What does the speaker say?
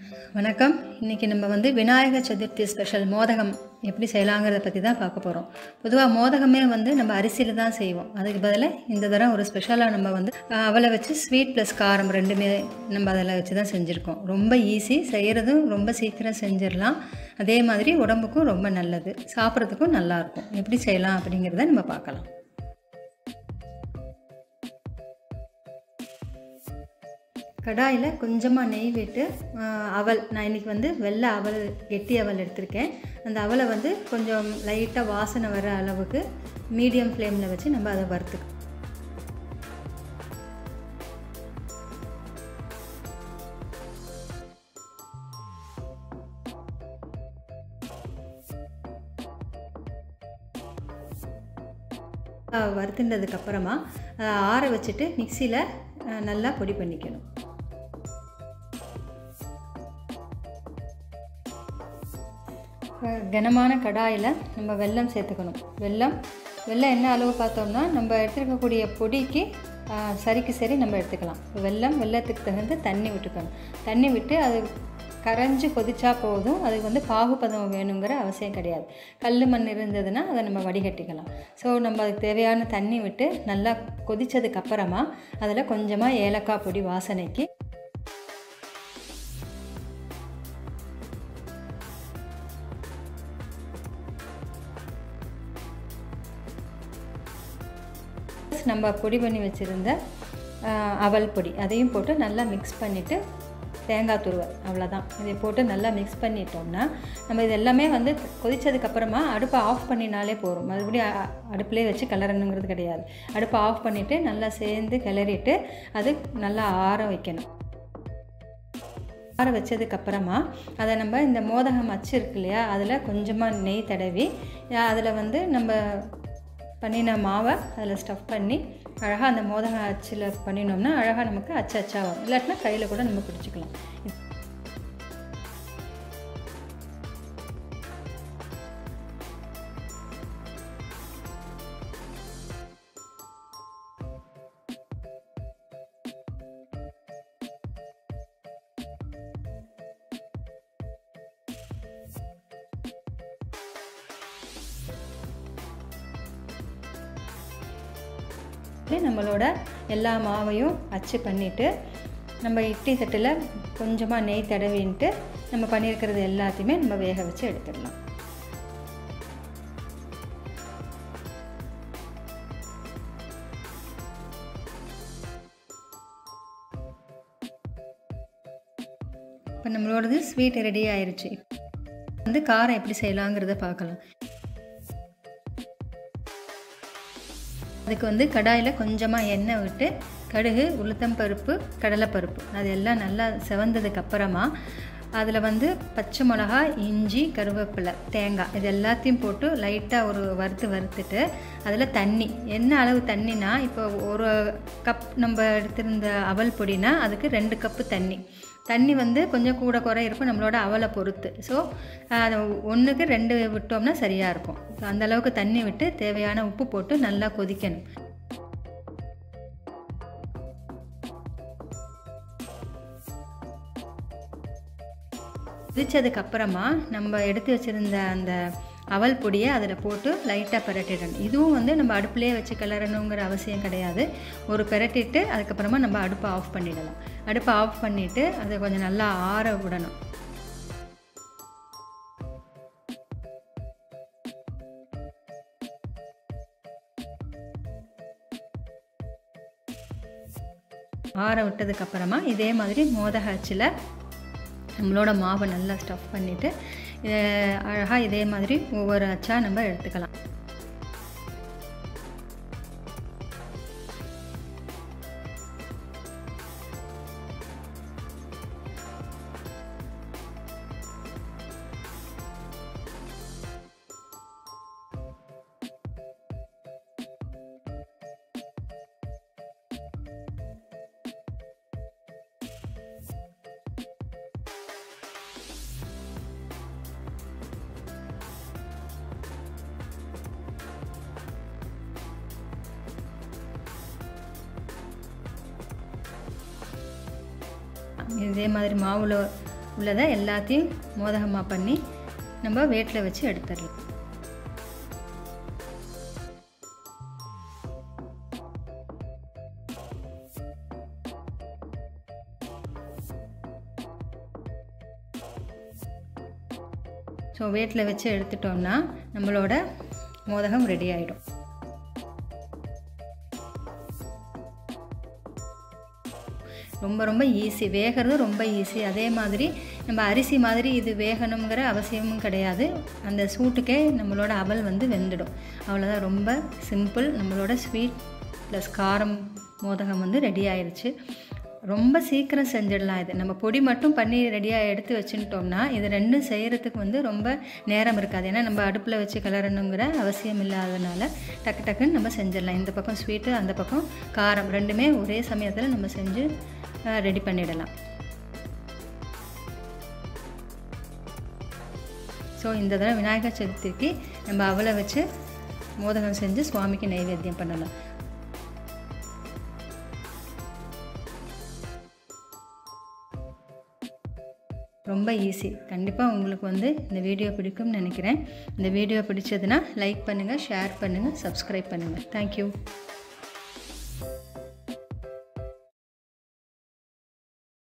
வணக்கம் இன்றைக்கி நம்ம வந்து விநாயகர் சதுர்த்தி ஸ்பெஷல் மோதகம் எப்படி செய்யலாங்கிறத பற்றி தான் பார்க்க போகிறோம் பொதுவாக மோதகமே வந்து நம்ம அரிசியில் தான் செய்வோம் அதுக்கு பதிலாக இந்த தடவை ஒரு ஸ்பெஷலாக நம்ம வந்து அஹ், அவலை வச்சு ஸ்வீட் ப்ளஸ் காரம் ரெண்டுமே நம்ம அதில் வச்சு தான் செஞ்சுருக்கோம் ரொம்ப ஈஸி செய்கிறதும் ரொம்ப சீக்கிரம் செஞ்சிடலாம் அதே மாதிரி உடம்புக்கும் ரொம்ப நல்லது சாப்பிட்றதுக்கும் நல்லாயிருக்கும் எப்படி செய்யலாம் அப்படிங்கிறத நம்ம பார்க்கலாம் கடாயில் கொஞ்சமாக நெய் விட்டு ஆ, அவல் நான் இன்றைக்கி வந்து வெள்ளை அவல் கெட்டி அவல் எடுத்திருக்கேன் அந்த அவலை வந்து கொஞ்சம் லைட்டாக வாசனை வர அளவுக்கு மீடியம் ஃப்ளேமில் வச்சு நம்ம அதை வறுத்துக்கணும் வறுத்துனதுக்கு அப்புறமா அதை ஆற வச்சுட்டு மிக்சியில் நல்லா பொடி பண்ணிக்கணும் கனமான கடாயில் நம்ம வெல்லம் சேர்த்துக்கணும் வெல்லம் வெல்லம் என்ன அளவு பார்த்தோம்னா நம்ம எடுத்துருக்கக்கூடிய பொடிக்கு ஆ, சரிக்கு சரி நம்ம எடுத்துக்கலாம் வெல்லம் வெல்லத்துக்கு தகுந்த தண்ணி விட்டுக்கணும் தண்ணி விட்டு அது கரைஞ்சி கொதிச்சா போதும் அதுக்கு வந்து பாகுபதம் வேணுங்கிற அவசியம் கிடையாது கல் மண் இருந்ததுன்னா அதை நம்ம வடிகட்டிக்கலாம் ஸோ நம்ம அதுக்கு தேவையான தண்ணி விட்டு நல்லா கொதிச்சதுக்கு அப்புறமா அதில் கொஞ்சமாக ஏலக்காய் பொடி வாசனைக்கு நம்ம பொடி பண்ணி வச்சுருந்த அவல் பொடி அதையும் போட்டு நல்லா மிக்ஸ் பண்ணிவிட்டு தேங்காய் துருவல் அவ்வளோதான் இதை போட்டு நல்லா மிக்ஸ் பண்ணிட்டோம்னா நம்ம இது எல்லாமே வந்து கொதிச்சதுக்கப்புறமா அடுப்பை ஆஃப் பண்ணினாலே போதும் மறுபடியும் அ- அடுப்புலேயே வச்சு கிளறணுங்கிறது கிடையாது அடுப்பை ஆஃப் பண்ணிவிட்டு நல்லா சேர்ந்து கிளறிட்டு அது நல்லா ஆற வைக்கணும் ஆற வச்சதுக்கப்புறமா அதை நம்ம இந்த மோதகம் அச்சு இருக்கு இல்லையா அதில் கொஞ்சமாக நெய் தடவி அதில் வந்து நம்ம பண்ணின மாவை அதில் ஸ்டஃப் பண்ணி அழகாக அந்த மோதக அச்சில் பண்ணினோம்னா அழகாக நமக்கு அச்சு அச்சா வரும் இல்லாட்டினா கையில் கூட நம்ம பிடிச்சிக்கலாம் இப்படி நம்மளோட எல்லா மாவையும் அச்சு பண்ணிவிட்டு நம்ம இட்லி தட்டில் கொஞ்சமாக நெய் தடவின்ட்டு நம்ம பண்ணியிருக்கிறது எல்லாத்தையுமே நம்ம வேக வச்சு எடுத்துடலாம் இப்போ நம்மளோடது ஸ்வீட் ரெடி ஆயிருச்சு வந்து காரம் எப்படி செய்யலாங்கிறத பார்க்கலாம் அதுக்கு வந்து கடாயில் கொஞ்சமாக எண்ணெய் விட்டு கடுகு உளுத்தம்பருப்பு கடலைப்பருப்பு அது எல்லாம் நல்லா செவந்ததுக்கு அப்புறமா அதில் வந்து பச்சை மிளகா இஞ்சி கருவேப்பிலை தேங்காய் இது எல்லாத்தையும் போட்டு லைட்டாக ஒரு வறுத்து வறுத்துட்டு அதில் தண்ணி என்ன அளவு தண்ணினா இப்போ ஒரு கப் நம்ம எடுத்திருந்த அவல் பொடினா அதுக்கு ரெண்டு கப்பு தண்ணி தண்ணி வந்து கொஞ்சம் கூட குறை இருக்கும் நம்மளோட அவலை பொறுத்து ஸோ அது ஒன்றுக்கு ரெண்டு விட்டோம்னா சரியாக இருக்கும் ஸோ அந்த அளவுக்கு தண்ணி விட்டு தேவையான உப்பு போட்டு நல்லா கொதிக்கணும் கொதிச்சதுக்கு அப்புறமா நம்ம எடுத்து வச்சுருந்த அந்த அவல் பொடியை அதில் போட்டு லைட்டாக பிரட்டிடணும் இதுவும் வந்து நம்ம அடுப்புலேயே வச்சு கிளறணுங்கிற அவசியம் கிடையாது ஒரு பிரட்டிட்டு அதுக்கப்புறமா நம்ம அடுப்பை ஆஃப் பண்ணிடலாம் அடுப்பை ஆஃப் பண்ணிவிட்டு அதை கொஞ்சம் நல்லா ஆற விடணும் ஆற விட்டதுக்கு அப்புறமா இதே மாதிரி மோதக அச்சில் நம்மளோட மாவை நல்லா ஸ்டஃப் பண்ணிவிட்டு அழகாக இதே மாதிரி ஒவ்வொரு அச்சா நம்ம எடுத்துக்கலாம் இதே மாதிரி மாவில் உள்ளதை எல்லாத்தையும் மோதகமாக பண்ணி நம்ம வேட்டில் வச்சு எடுத்துடலாம் ஸோ வேட்டில் வச்சு எடுத்துட்டோம்னா நம்மளோட மோதகம் ரெடி ஆகிடும் ரொம்ப ரொம்ப ஈஸி வேகிறது ரொம்ப ஈஸி அதே மாதிரி நம்ம அரிசி மாதிரி இது வேகணுங்கிற அவசியமும் கிடையாது அந்த சூட்டுக்கே நம்மளோட அவல் வந்து வெந்துடும் அவ்வளோதான் ரொம்ப சிம்பிள் நம்மளோட ஸ்வீட் ப்ளஸ் காரம் மோதகம் வந்து ரெடி ஆயிடுச்சு ரொம்ப சீக்கிரம் செஞ்சிடலாம் இது நம்ம பொடி மட்டும் பண்ணி ரெடியாக எடுத்து வச்சுட்டோம்னா இது ரெண்டும் செய்கிறதுக்கு வந்து ரொம்ப நேரம் இருக்காது ஏன்னா நம்ம அடுப்பில் வச்சு கிளறணுங்கிற அவசியம் இல்லாதனால டக்கு டக்குன்னு நம்ம செஞ்சிடலாம் இந்த பக்கம் ஸ்வீட்டு அந்த பக்கம் காரம் ரெண்டுமே ஒரே சமயத்தில் நம்ம செஞ்சு ரெடி பண்ணிடலாம் ஸோ இந்த தடவை விநாயகர் சதுர்த்திக்கு நம்ம அவளை வச்சு மோதகம் செஞ்சு சுவாமிக்கு நைவேத்தியம் பண்ணலாம் ரொம்ப ஈஸி கண்டிப்பாக உங்களுக்கு வந்து இந்த வீடியோ பிடிக்கும்னு நினைக்கிறேன் இந்த வீடியோ பிடிச்சதுன்னா லைக் பண்ணுங்கள் ஷேர் பண்ணுங்கள் சப்ஸ்கிரைப் பண்ணுங்கள் தேங்க்யூ